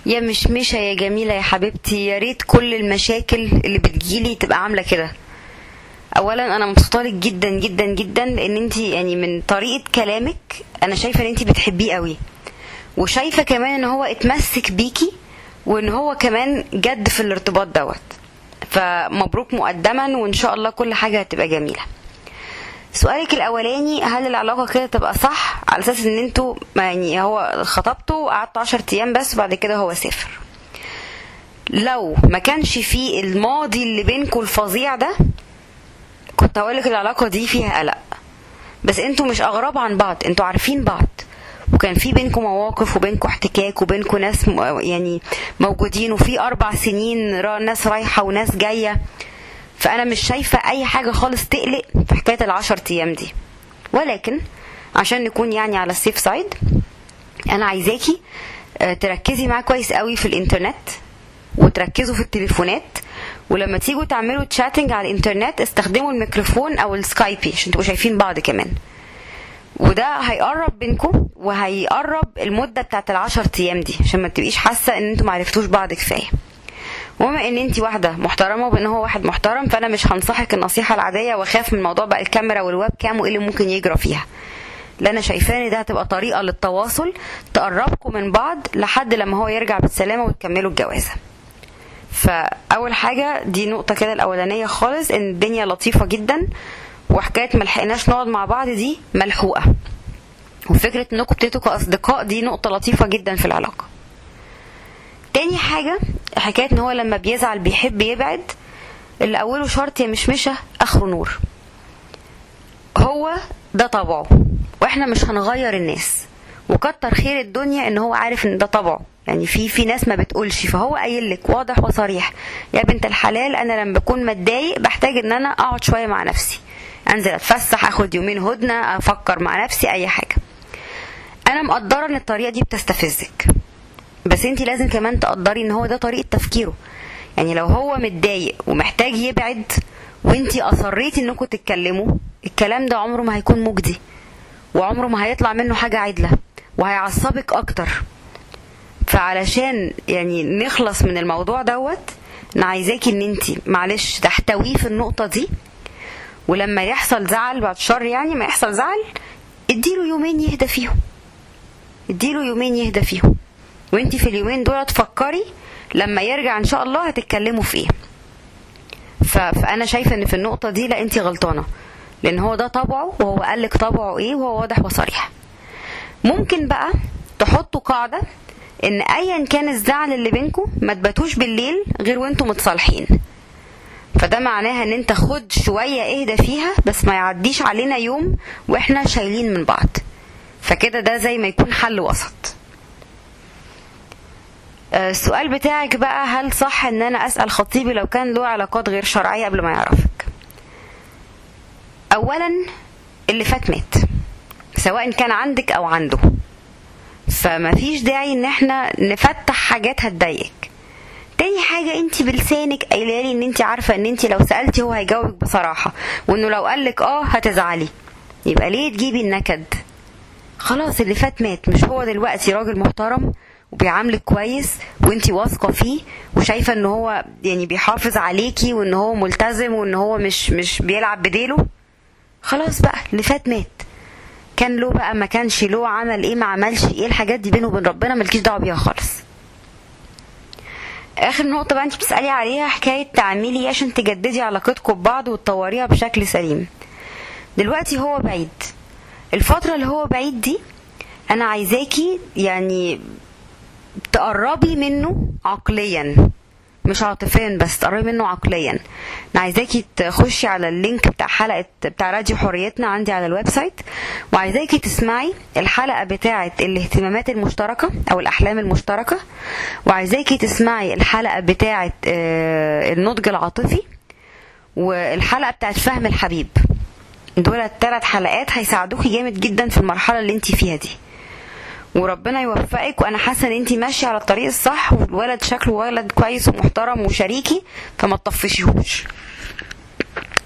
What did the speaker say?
يا مشمشة يا جميلة يا حبيبتي يا ريت كل المشاكل اللي بتجيلي تبقى عاملة كده اولا انا مبسوطه لك جدا جدا جدا لان انت يعني من طريقه كلامك انا شايفه ان انت بتحبيه قوي وشايفه كمان ان هو اتمسك بيكي وان هو كمان جد في الارتباط دوت فمبروك مقدما وان شاء الله كل حاجه هتبقى جميله سؤالك الاولاني هل العلاقه كده تبقى صح على اساس ان انتوا يعني هو خطبتوا وقعدتوا 10 ايام بس وبعد كده هو سافر لو ما كانش فيه الماضي اللي بينكم الفظيع ده كنت هقولك العلاقة دي فيها قلق بس انتوا مش اغراب عن بعض انتوا عارفين بعض وكان في بينكم مواقف وبينكم احتكاك وبينكم ناس م- يعني موجودين وفي اربع سنين را- ناس رايحة وناس جاية فانا مش شايفة اي حاجة خالص تقلق في حكاية العشر ايام دي ولكن عشان نكون يعني على السيف سايد انا عايزاكي آه، تركزي معاه كويس قوي في الانترنت وتركزوا في التليفونات ولما تيجوا تعملوا تشاتنج على الانترنت استخدموا الميكروفون او السكايبي عشان تبقوا شايفين بعض كمان وده هيقرب بينكم وهيقرب المده بتاعت العشر ايام دي عشان ما تبقيش حاسه ان انتوا معرفتوش بعض كفايه وبما ان انت واحده محترمه وبان هو واحد محترم فانا مش هنصحك النصيحه العاديه واخاف من موضوع بقى الكاميرا والويب كام وايه اللي ممكن يجرى فيها اللي انا شايفاه ان ده هتبقى طريقه للتواصل تقربكم من بعض لحد لما هو يرجع بالسلامه وتكملوا الجوازه فاول حاجه دي نقطه كده الاولانيه خالص ان الدنيا لطيفه جدا وحكايه ملحقناش نقعد مع بعض دي ملحوقه وفكره انكم ابتديتوا كاصدقاء دي نقطه لطيفه جدا في العلاقه تاني حاجه حكايه ان هو لما بيزعل بيحب يبعد اللي اوله شرط يا مشمشه اخره نور هو ده طبعه واحنا مش هنغير الناس وكتر خير الدنيا ان هو عارف ان ده طبعه يعني في في ناس ما بتقولش فهو قايل لك واضح وصريح يا بنت الحلال انا لما بكون متضايق بحتاج ان انا اقعد شويه مع نفسي انزل اتفسح اخد يومين هدنه افكر مع نفسي اي حاجه انا مقدره ان الطريقه دي بتستفزك بس انت لازم كمان تقدري ان هو ده طريقه تفكيره يعني لو هو متضايق ومحتاج يبعد وانت اصريتي انكم تتكلموا الكلام ده عمره ما هيكون مجدي وعمره ما هيطلع منه حاجه عدله وهيعصبك اكتر فعلشان يعني نخلص من الموضوع دوت انا عايزاكي ان انت معلش تحتويه في النقطه دي ولما يحصل زعل بعد شر يعني ما يحصل زعل اديله يومين يهدى فيهم اديله يومين يهدى فيهم وانت في اليومين دول تفكري لما يرجع ان شاء الله هتتكلموا في ايه ف- فانا شايفه ان في النقطه دي لا انت غلطانه لان هو ده طبعه وهو قال لك طبعه ايه وهو واضح وصريح ممكن بقى تحطوا قاعده ان ايا كان الزعل اللي بينكم ما تباتوش بالليل غير وانتم متصالحين فده معناها ان انت خد شويه اهدى فيها بس ما يعديش علينا يوم واحنا شايلين من بعض فكده ده زي ما يكون حل وسط آه، السؤال بتاعك بقى هل صح ان انا اسال خطيبي لو كان له علاقات غير شرعيه قبل ما يعرفك اولا اللي فات مات سواء كان عندك او عنده فما فيش داعي ان احنا نفتح حاجات هتضايقك تاني حاجة انت بلسانك قايله لي ان انت عارفة ان انت لو سألتي هو هيجاوبك بصراحة وانه لو قالك اه هتزعلي يبقى ليه تجيبي النكد خلاص اللي فات مات مش هو دلوقتي راجل محترم وبيعاملك كويس وانتي واثقة فيه وشايفة ان هو يعني بيحافظ عليكي وان هو ملتزم وان هو مش مش بيلعب بديله خلاص بقى اللي فات مات كان له بقى ما كانش له عمل ايه ما عملش ايه الحاجات دي بينه وبين ربنا مالكيش دعوه بيها خالص اخر نقطه بقى انت بتسالي عليها حكايه تعملي ايه عشان تجددي علاقتكم ببعض وتطوريها بشكل سليم دلوقتي هو بعيد الفتره اللي هو بعيد دي انا عايزاكي يعني تقربي منه عقليا مش عاطفيا بس تقربي منه عقليا انا عايزاكي تخشي على اللينك بتاع حلقه بتاع راديو حريتنا عندي على الويب سايت وعايزاكي تسمعي الحلقه بتاعه الاهتمامات المشتركه او الاحلام المشتركه وعايزاكي تسمعي الحلقه بتاعه آه، النضج العاطفي والحلقه بتاعه فهم الحبيب دول الثلاث حلقات هيساعدوكي جامد جدا في المرحله اللي انت فيها دي وربنا يوفقك وانا حاسه ان انت ماشيه على الطريق الصح والولد شكله ولد كويس ومحترم وشريكي فما تطفشيهوش